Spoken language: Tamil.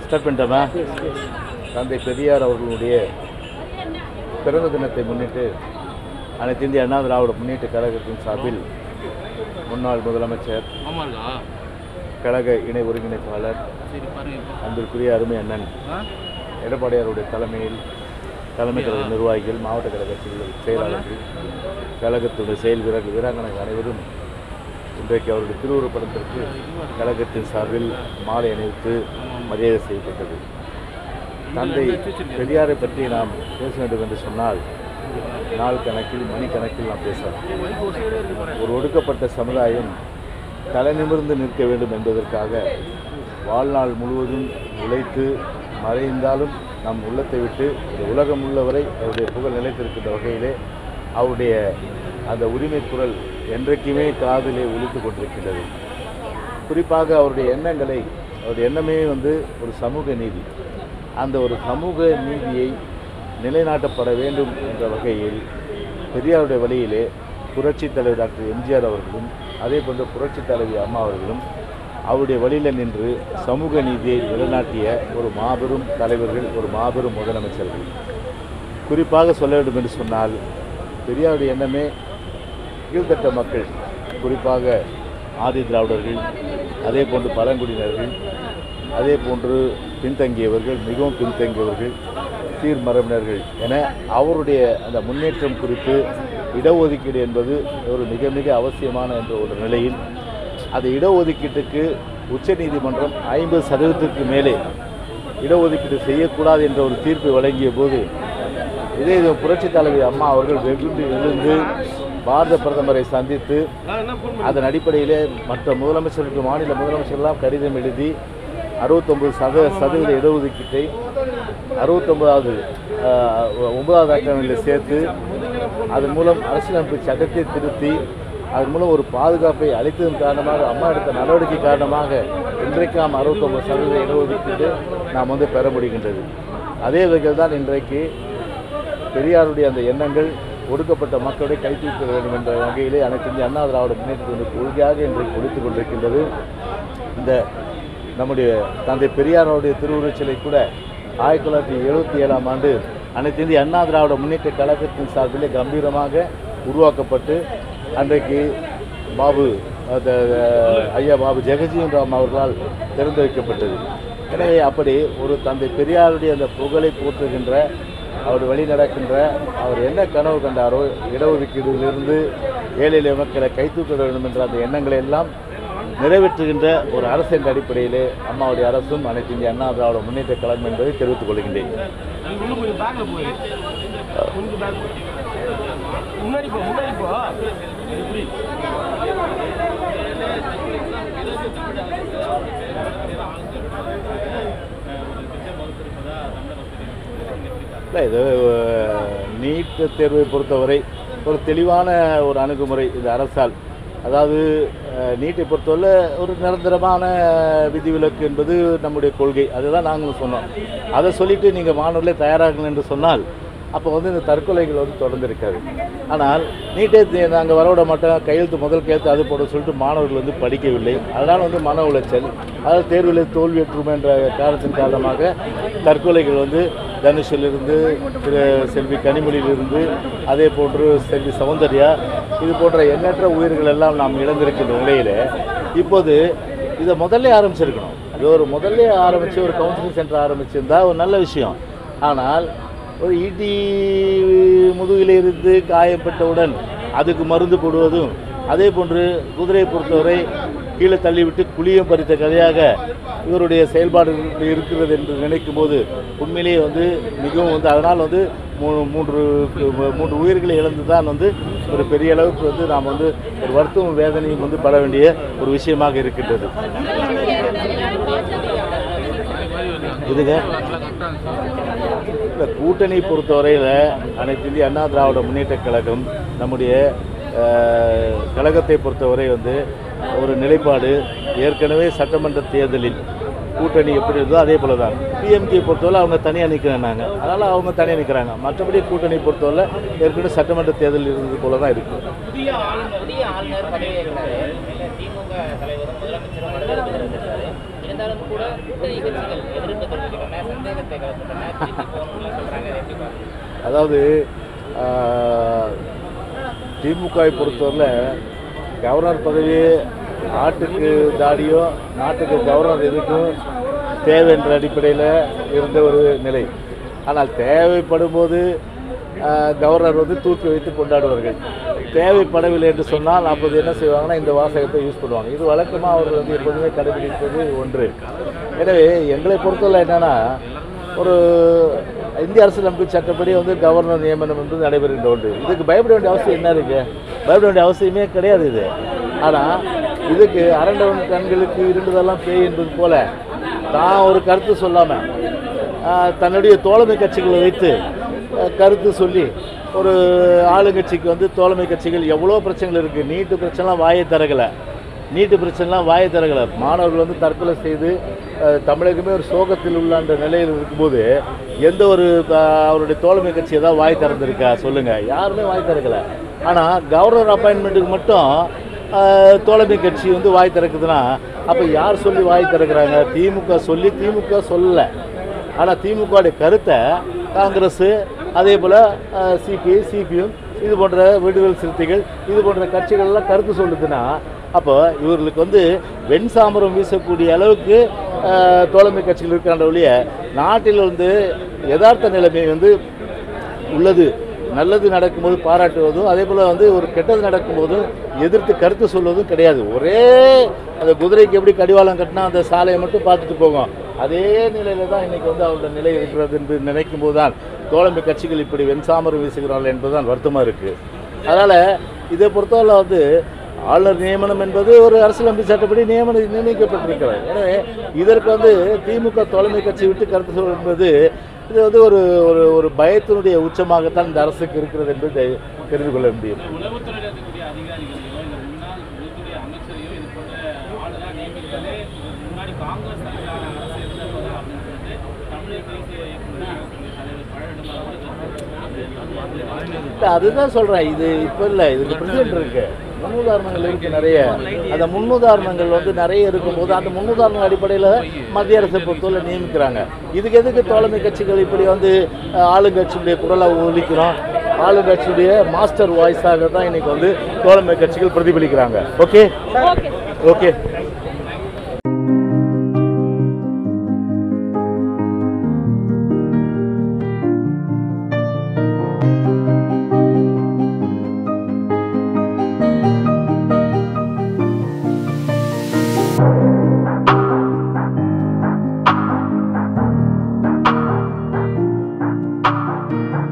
ஸ்டார்ட் பண்ணிட்டோமா தந்தை பெரியார் அவர்களுடைய பிறந்த தினத்தை முன்னிட்டு அனைத்து இந்திய அண்ணா திராவிட முன்னேற்ற கழகத்தின் சார்பில் முன்னாள் முதலமைச்சர் ஆமா இருக்கா கழக இணை ஒருங்கிணைப்பாளர் சரி பாருங்க இப்போ அன்பிற்குரிய அருமை அண்ணன் ஆ எடப்பாடியாருடைய தலைமையில் தலைமை கழக நிர்வாகிகள் மாவட்ட கழக செயல் செயலாளர்கள் கழகத்துடைய செயல் வீரர்கள் வீராங்கனைகள் அனைவரும் இன்றைக்கு அவருடைய திருவுருவப் படத்திற்கு கழகத்தின் சார்பில் மாலை அணிவித்து மரியாதை செய்யப்பட்டது தந்தை பெரியாரை பற்றி நாம் பேச வேண்டும் என்று சொன்னால் நாள் கணக்கில் மணி கணக்கில் நாம் பேசலாம் ஒரு ஒடுக்கப்பட்ட சமுதாயம் தலை நிமிர்ந்து நிற்க வேண்டும் என்பதற்காக வாழ்நாள் முழுவதும் உழைத்து மறைந்தாலும் நம் உள்ளத்தை விட்டு இந்த உலகம் உள்ளவரை அவருடைய புகழ் நிலைத்திருக்கின்ற வகையிலே அவருடைய அந்த உரிமை குரல் என்றைக்குமே காதிலே ஒலித்து கொண்டிருக்கின்றது குறிப்பாக அவருடைய எண்ணங்களை அவருடைய எண்ணமே வந்து ஒரு சமூக நீதி அந்த ஒரு சமூக நீதியை நிலைநாட்டப்பட வேண்டும் என்ற வகையில் பெரியாருடைய வழியிலே புரட்சித் தலைவர் டாக்டர் எம்ஜிஆர் அவர்களும் அதே போன்ற புரட்சித் தலைவி அம்மா அவர்களும் அவருடைய வழியில் நின்று சமூக நீதியை நிலைநாட்டிய ஒரு மாபெரும் தலைவர்கள் ஒரு மாபெரும் முதலமைச்சர்கள் குறிப்பாக சொல்ல வேண்டும் என்று சொன்னால் பெரியாருடைய எண்ணமே கீழ்த்தட்ட மக்கள் குறிப்பாக ஆதி திராவிடர்கள் அதே போன்று பழங்குடியினர்கள் அதே போன்று பின்தங்கியவர்கள் மிகவும் பின்தங்கியவர்கள் சீர்மரபினர்கள் என அவருடைய அந்த முன்னேற்றம் குறித்து இடஒதுக்கீடு என்பது ஒரு மிக மிக அவசியமான என்ற ஒரு நிலையில் அந்த இடஒதுக்கீட்டுக்கு உச்சநீதிமன்றம் ஐம்பது சதவீதத்திற்கு மேலே இடஒதுக்கீடு செய்யக்கூடாது என்ற ஒரு தீர்ப்பை வழங்கிய போது இதே இது புரட்சித் தலைவி அம்மா அவர்கள் வெகுண்டு எழுந்து பாரத பிரதமரை சந்தித்து அதன் அடிப்படையிலே மற்ற முதலமைச்சருக்கு மாநில முதலமைச்சர்கள்லாம் கடிதம் எழுதி அறுபத்தொம்பது சத சதவீத இடஒதுக்கீட்டை அறுபத்தொம்பதாவது ஒன்பதாவது அட்டவணையில் சேர்த்து அதன் மூலம் அரசியலமைப்பு சட்டத்தை திருத்தி அதன் மூலம் ஒரு பாதுகாப்பை அளித்ததன் காரணமாக அம்மா எடுத்த நடவடிக்கை காரணமாக இன்றைக்கு நாம் அறுபத்தொம்பது சதவீத இடஒதுக்கீடு நாம் வந்து பெற முடிகின்றது அதே வகையில் தான் இன்றைக்கு பெரியாருடைய அந்த எண்ணங்கள் ஒடுக்கப்பட்ட மக்களுடைய கைத்தூக்க வேண்டும் என்ற வகையிலே அனைத்து இந்திய அண்ணா திராவிட முன்னேற்றத்தினுடைய கொள்கையாக இன்றைக்கு ஒழித்துக் கொண்டிருக்கின்றது இந்த நம்முடைய தந்தை பெரியாருடைய திருவுருவச் சிலை கூட ஆயிரத்தி தொள்ளாயிரத்தி எழுபத்தி ஏழாம் ஆண்டு அனைத்து இந்திய அண்ணா திராவிட முன்னேற்ற கழகத்தின் சார்பிலே கம்பீரமாக உருவாக்கப்பட்டு அன்றைக்கு பாபு அந்த, ஐயா பாபு ஜெகஜீவன் ராம் அவர்களால் திறந்து வைக்கப்பட்டது எனவே அப்படி ஒரு தந்தை பெரியாருடைய அந்த புகழை போற்றுகின்ற அவர் வழி நடக்கின்ற அவர் என்ன கனவு கண்டாரோ இடஒதுக்கீடுகளிலிருந்து ஏழை எளிய மக்களை கைத்தூக்க வேண்டும் என்ற அந்த எண்ணங்களை எல்லாம் நிறைவேற்றுகின்ற ஒரு அரசு என்ற அடிப்படையிலே அம்மாவுடைய அரசும் அனைத்து இந்திய அண்ணா திராவிட முன்னேற்ற கழகம் என்பதை தெரிவித்துக் கொள்கின்றேன் அங்க உள்ள போய் பேக்ல போய் கொஞ்சம் பேக் முன்னாடி போ முன்னாடி போ இப்படி இல்லை இது நீட் தேர்வை பொறுத்தவரை ஒரு தெளிவான ஒரு அணுகுமுறை இது அரசால் அதாவது அஹ், நீட்டை பொறுத்தவரை ஒரு நிரந்தரமான விதிவிலக்கு என்பது நம்முடைய கொள்கை அதுதான் நாங்களும் சொன்னோம் அதை சொல்லிட்டு நீங்கள் மாணவர்களே தயாராகணும் என்று சொன்னால் அப்போ வந்து இந்த தற்கொலைகள் வந்து தொடர்ந்து இருக்காது ஆனால் நீட்டே நாங்கள் வரவிட மாட்டோம் கையெழுத்து முதல் கையெழுத்து அது போட சொல்லிட்டு மாணவர்கள் வந்து படிக்கவில்லை அதனால் வந்து மன உளைச்சல் அதாவது தேர்வில் தோல்வியுற்றுமே என்ற காரணத்தின் காரணமாக தற்கொலைகள் வந்து தனுஷிலிருந்து திரு செல்வி கனிமொழியிலிருந்து அதே போன்று செல்வி சௌந்தர்யா இது போன்ற எண்ணற்ற உயிர்கள் எல்லாம் நாம் இழந்திருக்கின்ற நிலையில் இப்போது இதை முதல்ல ஆரம்பிச்சிருக்கணும் இது ஒரு முதல்ல ஆரம்பித்து ஒரு கவுன்சிலிங் சென்டர் ஆரம்பிச்சிருந்தா ஒரு நல்ல விஷயம் ஆனால் ஒரு ஈட்டி முதுகில் இருந்து காயப்பட்டவுடன் அதுக்கு மருந்து போடுவதும் அதே போன்று குதிரையை பொறுத்தவரை கீழே தள்ளிவிட்டு குழியம் பறித்த கதையாக இவருடைய செயல்பாடு இருக்கிறது என்று நினைக்கும் போது உண்மையிலேயே வந்து மிகவும் வந்து அதனால் வந்து மூ- மூன்று மூன்று உயிர்களை இழந்து தான் வந்து ஒரு பெரிய அளவுக்கு வந்து நாம் வந்து ஒரு வருத்தமும் வேதனையும் வந்து பட வேண்டிய ஒரு விஷயமாக இருக்கின்றது இதுங்க இல்லை கூட்டணி பொறுத்தவரையில் அனைத்து இந்திய அண்ணா திராவிட முன்னேற்ற கழகம் நம்முடைய அஹ், கழகத்தை பொறுத்தவரை வந்து ஒரு நிலைப்பாடு ஏற்கனவே சட்டமன்ற தேர்தலில் கூட்டணி எப்படி இருந்தோ அதே போல தான் பிஎம்கே பொறுத்தவரை அவங்க தனியாக நிற்கிறாங்க அதனால் அவங்க தனியாக நிற்கிறாங்க மற்றபடி கூட்டணி பொறுத்தவரை ஏற்கனவே சட்டமன்ற தேர்தல் இருந்தது போல தான் இருக்குது புதிய ஆளுநர் புதிய ஆளுநர் பதவியேற்றாரு திமுக தலைவரும் முதலமைச்சரும் வரவேற்பு தெரிவித்திருக்காரு இந்த இருந்தாலும் கூட கூட்டணி கட்சிகள் எதிர்ப்பு தெரிவிக்கிறாங்க சந்தேகத்தை கலந்துட்டாங்க திருப்பி போகணும்னு சொல்றாங்க இதை எப்படி பாக்குறீங்க? அதாவது திமுகவை பொறுத்தவரையில் கவர்னர் பதவி நாட்டுக்கு தாடியோ நாட்டுக்கு கவர்னர் எதுக்கும் தேவை என்ற அடிப்படையில் இருந்த ஒரு நிலை ஆனால் தேவைப்படும் போது ஆஹ், கவர்னர் வந்து தூக்கி வைத்து கொண்டாடுவார்கள் தேவைப்படவில்லை என்று சொன்னால் அப்போது என்ன செய்வாங்கன்னா இந்த வாசகத்தை யூஸ் பண்ணுவாங்க இது வழக்கமாக அவர்கள் வந்து எப்போதுமே கடைபிடிப்பது ஒன்று எனவே எங்களை பொறுத்தவரை என்னென்னா ஒரு இந்திய அரசியலமைப்பு சட்டப்படி வந்து கவர்னர் நியமனம் வந்து நடைபெறுகின்ற ஒன்று இதுக்கு பயப்பட வேண்டிய அவசியம் என்ன இருக்கு பயப்பட வேண்டிய அவசியமே கிடையாது இது ஆனால் இதுக்கு அரண்டவன் கண்களுக்கு இருண்டதெல்லாம் பேய் என்பது போல தான் ஒரு கருத்து சொல்லாமல் தன்னுடைய தோழமை கட்சிகளை வைத்து ஆஹ், கருத்து சொல்லி ஒரு ஆளுங்கட்சிக்கு வந்து தோழமை கட்சிகள் எவ்வளோ பிரச்சனைகள் இருக்குது நீட்டு பிரச்சனைலாம் வாயை திறக்கலை நீட்டு பிரச்சனைலாம் வாயை திறக்கலை மாணவர்கள் வந்து தற்கொலை செய்து அஹ், தமிழகமே ஒரு சோகத்தில் உள்ள அந்த நிலையில் இருக்கும்போது எந்த ஒரு அஹ், அவருடைய தோழமை கட்சி ஏதாவது வாய் திறந்திருக்கா சொல்லுங்கள் யாருமே வாய் திறக்கலை ஆனால் கவர்னர் அப்பாயின்மெண்ட்டுக்கு மட்டும் அஹ், தோழமை கட்சி வந்து வாய் திறக்குதுன்னா அப்போ யார் சொல்லி வாய் திறக்கிறாங்க திமுக சொல்லி திமுக சொல்லலை ஆனால் திமுகவுடைய கருத்தை காங்கிரஸ் அதே போல் சிபிஐ சிபிஎம் இது போன்ற விடுதலை சிறுத்தைகள் இது போன்ற கட்சிகள்லாம் கருத்து சொல்லுதுன்னா அப்போ இவர்களுக்கு வந்து வெண் சாமரம் வீசக்கூடிய அளவுக்கு அஹ், தோழமை கட்சிகள் இருக்கான்ற ஒழிய நாட்டில் வந்து யதார்த்த நிலைமை வந்து உள்ளது நல்லது நடக்கும்போது பாராட்டுவதும் அதே போல் வந்து ஒரு கெட்டது நடக்கும்போதும் எதிர்த்து கருத்து சொல்வதும் கிடையாது ஒரே அந்த குதிரைக்கு எப்படி கடிவாளம் கட்டினா அந்த சாலையை மட்டும் பார்த்துட்டு போகும் அதே நிலையில தான் இன்னைக்கு வந்து அவரோட நிலை இருக்கிறது என்று நினைக்கும் போது தான் தோழமை கட்சிகள் இப்படி வெண்சாமரம் வீசுகிறார்கள் என்பதுதான் வருத்தமாக இருக்குது அதனால் இதை பொறுத்தவரை வந்து ஆளுநர் நியமனம் என்பது ஒரு அரசியலமைப்பு சட்டப்படி நியமன நியமிக்கப்பட்டிருக்கிறது எனவே இதற்கு வந்து திமுக தலைமை கட்சி விட்டு கருத்து சொல்வது என்பது இது வந்து ஒரு ஒரு ஒரு பயத்தினுடைய உச்சமாகத்தான் இந்த அரசுக்கு இருக்கிறது என்பதை தெ- தெரிந்து கொள்ள முடியும் உளவுத்துறையில் இருக்கக்கூடிய அதிகாரிகளையோ இல்லை முன்னாள் உள்துறை அமைச்சரையோ இது போன்ற ஆளுநராக நியமிக்கிறதே முன்னாடி காங்கிரஸ் தலைமையிலான அரசு இருந்தது அப்படின்னு சொல்லிட்டு தமிழக தேசிய இயக்குநர் தலைவர் பழனிடமாக இல்ல, அதுதான் சொல்கிறேன் இது இப்போ இல்லை இதுக்கு பிரசிடென்ட் இருக்கு முன்னுதாரணங்கள் இருக்கு நிறைய அந்த முன்னுதாரணங்கள் வந்து நிறைய இருக்கும்போது அந்த முன்னுதாரண அடிப்படையில் மத்திய அரசை பொறுத்தவரை நியமிக்கிறாங்க இதுக்கு எதுக்கு தோழமை கட்சிகள் இப்படி வந்து அஹ், ஆளுங்கட்சியுடைய குரலை ஒலிக்கிறோம் ஆளுங்கட்சியுடைய மாஸ்டர் வாய்ஸாக தான் இன்னைக்கு வந்து தோழமை கட்சிகள் பிரதிபலிக்கிறாங்க ஓகே ஓகே